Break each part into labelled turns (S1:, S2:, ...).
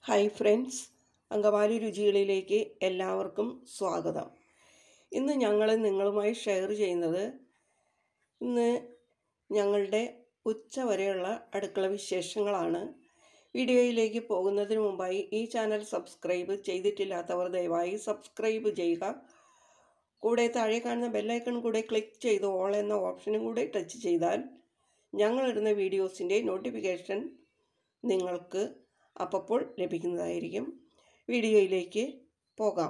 S1: hi friends Angamaly രുചികളിലേക്ക് എല്ലാവർക്കും സ്വാഗതം ഇന്ന് ഞങ്ങൾ നിങ്ങളുമായി ഷെയർ ചെയ്യുന്നത് ഇന്ന് ഞങ്ങളുടെ ഉച്ച വരെയുള്ള അടുക്കള വിശേഷങ്ങളാണ് വീഡിയോയിലേക്ക് പോകുന്നതിന് മുമ്പായി ഈ ചാനൽ സബ്സ്ക്രൈബ് ചെയ്തിട്ടില്ലാത്തവർ ദയവായി സബ്സ്ക്രൈബ് ചെയ്യുക കൂടെ താഴെ കാണുന്ന ബെല്ലൈക്കൺ കൂടെ ക്ലിക്ക് ചെയ്ത് ഓൾ എന്ന ഓപ്ഷനും കൂടെ ടച്ച് ചെയ്താൽ ഞങ്ങളിടുന്ന വീഡിയോസിൻ്റെ നോട്ടിഫിക്കേഷൻ നിങ്ങൾക്ക് അപ്പോൾ ലഭിക്കുന്നതായിരിക്കും വീഡിയോയിലേക്ക് പോകാം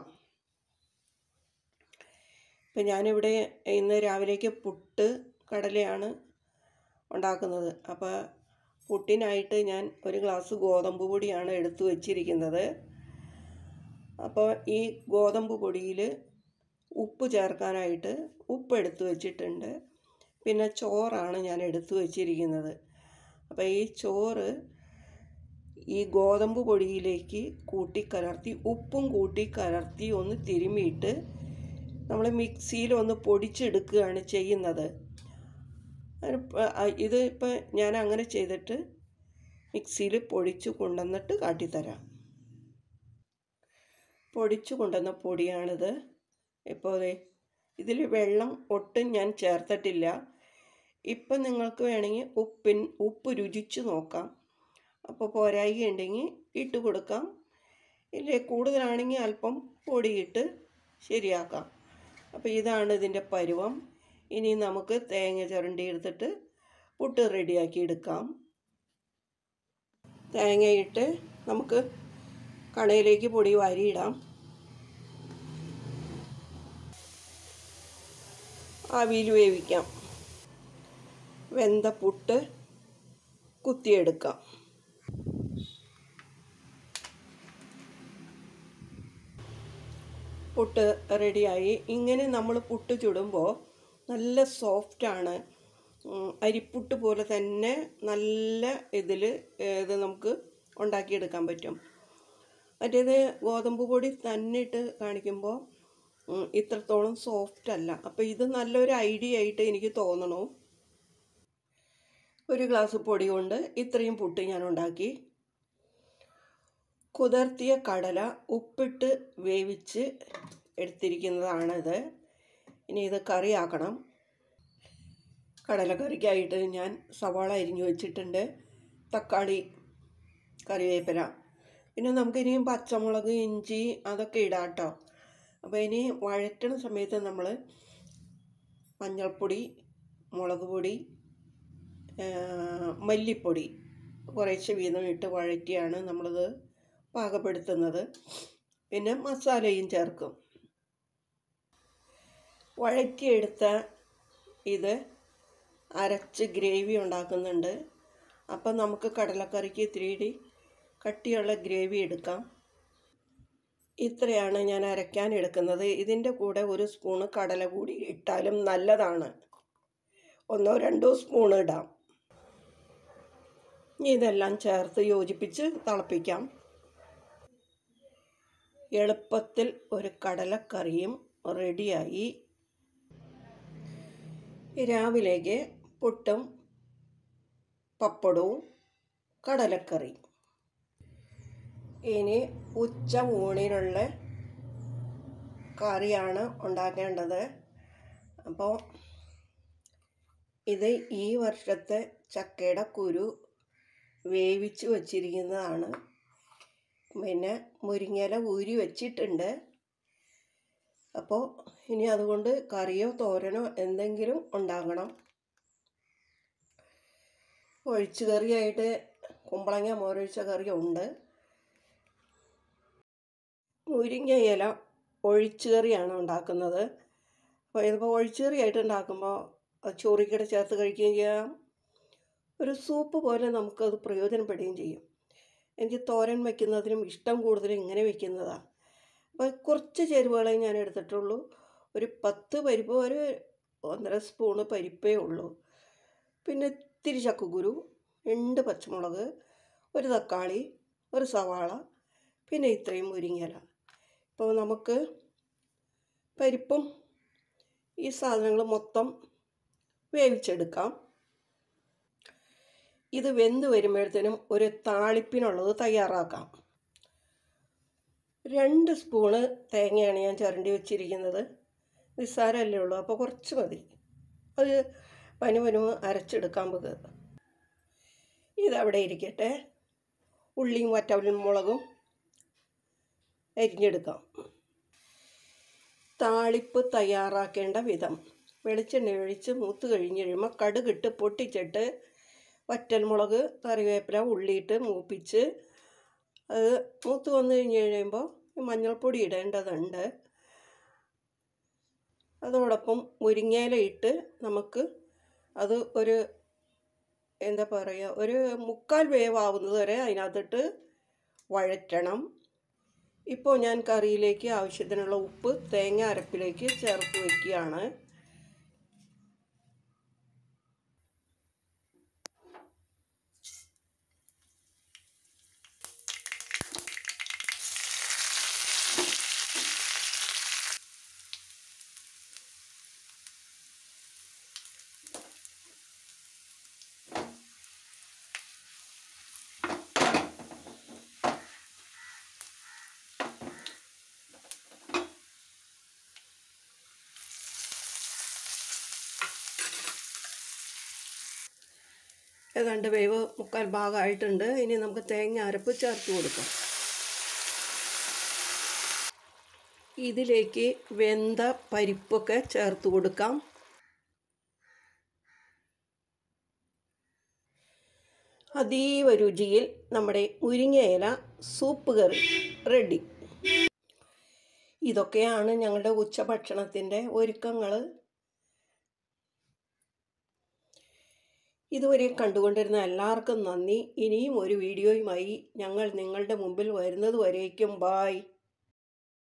S1: ഇപ്പം ഞാനിവിടെ ഇന്ന് രാവിലേക്ക് പുട്ട് കടലയാണ് ഉണ്ടാക്കുന്നത് അപ്പോൾ പുട്ടിനായിട്ട് ഞാൻ ഒരു ഗ്ലാസ് ഗോതമ്പ് പൊടിയാണ് എടുത്തു വച്ചിരിക്കുന്നത് അപ്പോൾ ഈ ഗോതമ്പ് പൊടിയിൽ ഉപ്പ് ചേർക്കാനായിട്ട് ഉപ്പ് എടുത്തു വച്ചിട്ടുണ്ട് പിന്നെ ചോറാണ് ഞാൻ എടുത്തു വച്ചിരിക്കുന്നത് അപ്പോൾ ഈ ചോറ് ഈ ഗോതമ്പ് പൊടിയിലേക്ക് കൂട്ടിക്കലർത്തി ഉപ്പും കൂട്ടിക്കലർത്തി ഒന്ന് തിരുമിയിട്ട് നമ്മൾ മിക്സിയിൽ ഒന്ന് പൊടിച്ചെടുക്കുകയാണ് ചെയ്യുന്നത് ഇത് ഇപ്പം ഞാൻ അങ്ങനെ ചെയ്തിട്ട് മിക്സിയിൽ പൊടിച്ചു കൊണ്ടുവന്നിട്ട് കാട്ടിത്തരാം പൊടിച്ചു കൊണ്ടുവന്ന പൊടിയാണിത് ഇപ്പോൾ ഇതിൽ വെള്ളം ഒട്ടും ഞാൻ ചേർത്തിട്ടില്ല ഇപ്പം നിങ്ങൾക്ക് വേണമെങ്കിൽ ഉപ്പിൻ ഉപ്പ് രുചിച്ച് നോക്കാം അപ്പോൾ പോരായിക ഉണ്ടെങ്കിൽ ഇട്ട് കൊടുക്കാം ഇല്ലേ കൂടുതലാണെങ്കിൽ അല്പം പൊടിയിട്ട് ശരിയാക്കാം അപ്പോൾ ഇതാണ് ഇതിൻ്റെ പരുവം ഇനി നമുക്ക് തേങ്ങ ചുരണ്ടി എടുത്തിട്ട് പുട്ട് റെഡിയാക്കി എടുക്കാം തേങ്ങയിട്ട് നമുക്ക് കണയിലേക്ക് പൊടി വാരിയിടാം ആവിയിൽ വേവിക്കാം വെന്ത പുട്ട് കുത്തിയെടുക്കാം പുട്ട് റെഡിയായി ഇങ്ങനെ നമ്മൾ പുട്ട് ചുടുമ്പോൾ നല്ല സോഫ്റ്റാണ് അരിപ്പുട്ട് പോലെ തന്നെ നല്ല ഇതിൽ ഇത് നമുക്ക് ഉണ്ടാക്കിയെടുക്കാൻ പറ്റും മറ്റേത് ഗോതമ്പ് പൊടി തന്നെ ഇട്ട് കാണിക്കുമ്പോൾ ഇത്രത്തോളം സോഫ്റ്റ് അല്ല അപ്പോൾ ഇത് നല്ലൊരു ഐഡിയ ആയിട്ട് എനിക്ക് തോന്നണു ഒരു ഗ്ലാസ് പൊടി കൊണ്ട് ഇത്രയും പുട്ട് ഞാൻ ഉണ്ടാക്കി കുതിർത്തിയ കടല ഉപ്പിട്ട് വേവിച്ച് എടുത്തിരിക്കുന്നതാണിത് ഇനി ഇത് കറിയാക്കണം കടലക്കറിക്കായിട്ട് ഞാൻ സവാള അരിഞ്ഞു വെച്ചിട്ടുണ്ട് തക്കാളി കറിവേപ്പില പിന്നെ നമുക്കിനിയും പച്ചമുളക് ഇഞ്ചി അതൊക്കെ ഇടാം കേട്ടോ അപ്പോൾ ഇനി വഴറ്റണ സമയത്ത് നമ്മൾ മഞ്ഞൾപ്പൊടി മുളക് പൊടി മല്ലിപ്പൊടി കുറേശ്ശെ വീതം ഇട്ട് വഴറ്റിയാണ് നമ്മളിത് പാകപ്പെടുത്തുന്നത് പിന്നെ മസാലയും ചേർക്കും വഴറ്റിയെടുത്ത ഇത് അരച്ച് ഗ്രേവി ഉണ്ടാക്കുന്നുണ്ട് അപ്പം നമുക്ക് കടലക്കറിക്ക് ഇത്തിരി കട്ടിയുള്ള ഗ്രേവി എടുക്കാം ഇത്രയാണ് ഞാൻ അരയ്ക്കാൻ എടുക്കുന്നത് ഇതിൻ്റെ കൂടെ ഒരു സ്പൂണ് കടല കൂടി ഇട്ടാലും നല്ലതാണ് ഒന്നോ രണ്ടോ സ്പൂൺ ഇടാം ഇതെല്ലാം ചേർത്ത് യോജിപ്പിച്ച് തിളപ്പിക്കാം എളുപ്പത്തിൽ ഒരു കടലക്കറിയും റെഡിയായി രാവിലേക്ക് പുട്ടും പപ്പടവും കടലക്കറി ഇനി ഉച്ച ഊണിനുള്ള കറിയാണ് ഉണ്ടാക്കേണ്ടത് അപ്പോൾ ഇത് ഈ വർഷത്തെ ചക്കയുടെ കുരു വേവിച്ച് വച്ചിരിക്കുന്നതാണ് പിന്നെ മുരിങ്ങയില ഊരി വെച്ചിട്ടുണ്ട് അപ്പോൾ ഇനി അതുകൊണ്ട് കറിയോ തോരനോ എന്തെങ്കിലും ഉണ്ടാകണം ഒഴിച്ച് കറിയായിട്ട് കുമ്പളങ്ങ മോരൊഴിച്ച കറി ഉണ്ട് മുരിങ്ങ ഇല ഒഴിച്ച് കറിയാണ് ഉണ്ടാക്കുന്നത് അപ്പോൾ ഇതിപ്പോൾ ഒഴിച്ച് കറിയായിട്ട് ഉണ്ടാക്കുമ്പോൾ ചോറിക്കട ചേർത്ത് കഴിക്കുകയും ചെയ്യാം ഒരു സൂപ്പ് പോലെ നമുക്കത് പ്രയോജനപ്പെടുകയും ചെയ്യും എനിക്ക് തോരൻ വയ്ക്കുന്നതിനും ഇഷ്ടം കൂടുതലും ഇങ്ങനെ വയ്ക്കുന്നതാണ് അപ്പോൾ കുറച്ച് ചേരുവകളെ ഞാൻ എടുത്തിട്ടുള്ളൂ ഒരു പത്ത് പരിപ്പ് ഒരു ഒന്നര സ്പൂണ് പരിപ്പേ ഉള്ളൂ പിന്നെ ഇത്തിരി ചക്കക്കുരു രണ്ട് പച്ചമുളക് ഒരു തക്കാളി ഒരു സവാള പിന്നെ ഇത്രയും മുരിങ്ങയില ഇപ്പോൾ നമുക്ക് പരിപ്പും ഈ സാധനങ്ങൾ മൊത്തം വേവിച്ചെടുക്കാം ഇത് വെന്ത് വരുമ്പോഴത്തേനും ഒരു താളിപ്പിനുള്ളത് തയ്യാറാക്കാം രണ്ട് സ്പൂണ് തേങ്ങയാണ് ഞാൻ ചിരണ്ടി വെച്ചിരിക്കുന്നത് നിസ്സാരമല്ലേ ഉള്ളൂ അപ്പോൾ കുറച്ച് മതി അത് പനു പനു അരച്ചെടുക്കാൻ പോകുക ഇതവിടെ ഇരിക്കട്ടെ ഉള്ളിയും വറ്റവലും മുളകും അരിഞ്ഞെടുക്കാം താളിപ്പ് തയ്യാറാക്കേണ്ട വിധം വെളിച്ചെണ്ണ ഒഴിച്ച് മൂത്ത് കഴിഞ്ഞ് കഴിയുമ്പോൾ കടുകിട്ട് പൊട്ടിച്ചിട്ട് വറ്റൽമുളക് കറിവേപ്പില ഉള്ളിയിട്ട് മൂപ്പിച്ച് അത് മൂത്ത് വന്നു കഴിഞ്ഞ് കഴിയുമ്പോൾ മഞ്ഞൾപ്പൊടി ഇടേണ്ടതുണ്ട് അതോടൊപ്പം മുരിങ്ങയില ഇട്ട് നമുക്ക് അത് ഒരു എന്താ പറയുക ഒരു മുക്കാൽ വേവാവുന്നത് വരെ അതിനകത്തിട്ട് വഴറ്റണം ഇപ്പോൾ ഞാൻ കറിയിലേക്ക് ആവശ്യത്തിനുള്ള ഉപ്പ് തേങ്ങ അരപ്പിലേക്ക് ചേർത്ത് വയ്ക്കുകയാണ് ഏതാണ്ട് വേവ് മുക്കാൽ ഭാഗമായിട്ടുണ്ട് ഇനി നമുക്ക് തേങ്ങ അരപ്പ് ചേർത്ത് കൊടുക്കാം ഇതിലേക്ക് വെന്ത പരിപ്പൊക്കെ ചേർത്ത് കൊടുക്കാം അതീവ രുചിയിൽ നമ്മുടെ മുരിങ്ങയില സൂപ്പ് കറി റെഡി ഇതൊക്കെയാണ് ഞങ്ങളുടെ ഉച്ചഭക്ഷണത്തിൻ്റെ ഒരുക്കങ്ങൾ ഇതുവരെ കണ്ടുകൊണ്ടിരുന്ന എല്ലാവർക്കും നന്ദി ഇനിയും ഒരു വീഡിയോയുമായി ഞങ്ങൾ നിങ്ങളുടെ മുമ്പിൽ വരുന്നത് വരേക്കും ബായ്